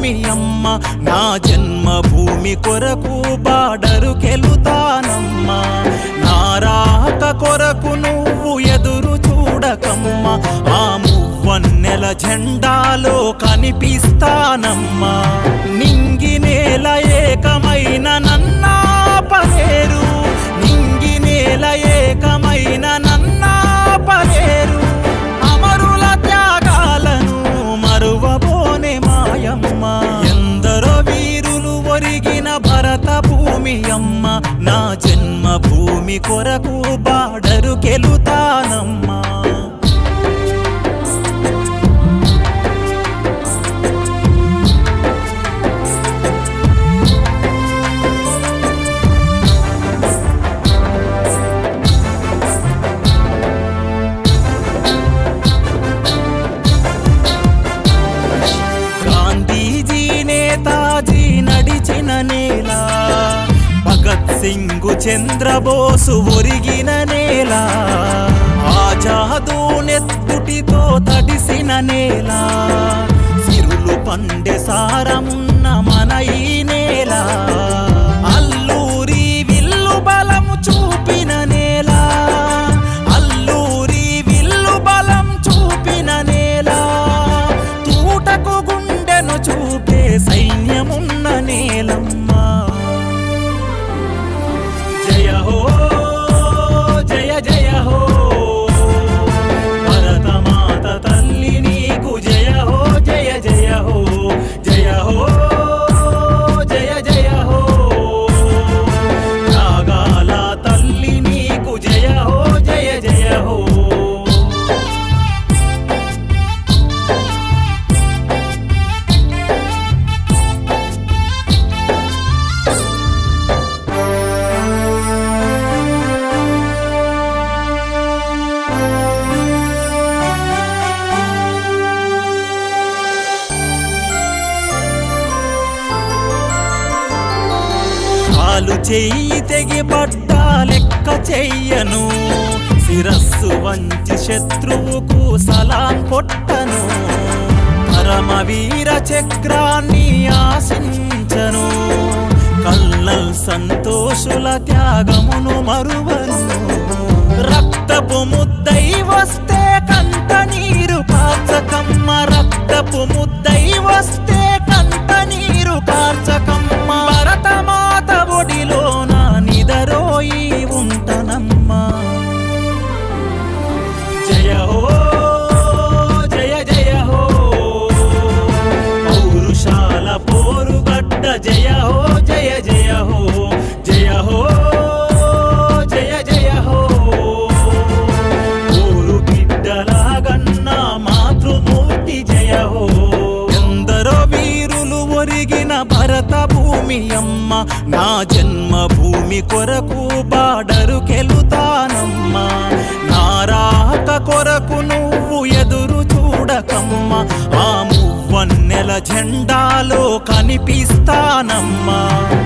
భూమి అమ్మ నా జన్మభూమి కొరకు బాడరుకెళుతానమ్మా నా రాక కొరకు నువ్వు ఎదురు చూడకమ్మా ఆ మువ్వన్నెల జెండాలో కనిపిస్తానమ్మా నింగి నేల ఏకమైన నన్నా పలేరు నింగి నేల ఏకమైన నన్నా పలేరు అమరుల త్యాగాలను మరువబోనే మాయమ్మ ఎందరో వీరులు ఒరిగిన భరత భూమి అమ్మ నా జన్మభూమి కొరకు బాడరుకెళుతానమ్మా గాంధీజీ నేతాజీ నడిచిన నేల భగత్ సింగ్ చంద్రబోసు ఒరిగిన నేల ఆజాదు నెత్తుటితో తడిసిన నేల సిరులు పండె సారమున్న మన ఈ నేల అల్లూరి విల్లు బలము చూపిన నేల అల్లూరి విల్లు బలం చూపిన నేల తూటకు గుండెను చూపే సైన్యమున్న నేలమ్మా జయ హో జయ జయ హో భరతమాత తల్లి నీకు జయ హో జయ జయ హో జయ హో జయ జయ హో త్యాగాల తల్లి నీకు జయ హో జయ జయ హో కాలు చెయ్యి తెగి పడ్డా లెక్క చెయ్యను శిరస్సు వంచి శత్రువుకు సలాం కొట్టను పరమవీర చక్రాన్ని ఆశించను కల్లల్ సంతోషుల త్యాగమును మరువను రక్తపు ముద్దై వస్తే కంట నీరు కార్చకమ్మ రక్తపు ముద్దై వస్తే కంట నీరు కార్చకమ్మ భరతమాత ఒడిలోన నిదరోయి ఉంటనమ్మా జయ హో జయ జయ హో పౌరుషాల పోరుగడ్డ జయ హో జయ జయ హో జయ హో జయ జయ హో ఊరు బిడ్డలాగన్న మాతృమూర్తి జయ హో ఎందరో వీరులు ఒరిగిన భరత భూమి అమ్మ నా జన్మభూమి కొరకు బాడరుకెళుతానమ్మా నా రాక కొరకు నువ్వు ఎదురు చూడకమ్మా ఆ మువ్వన్నెల జెండాలో కనిపిస్తానమ్మా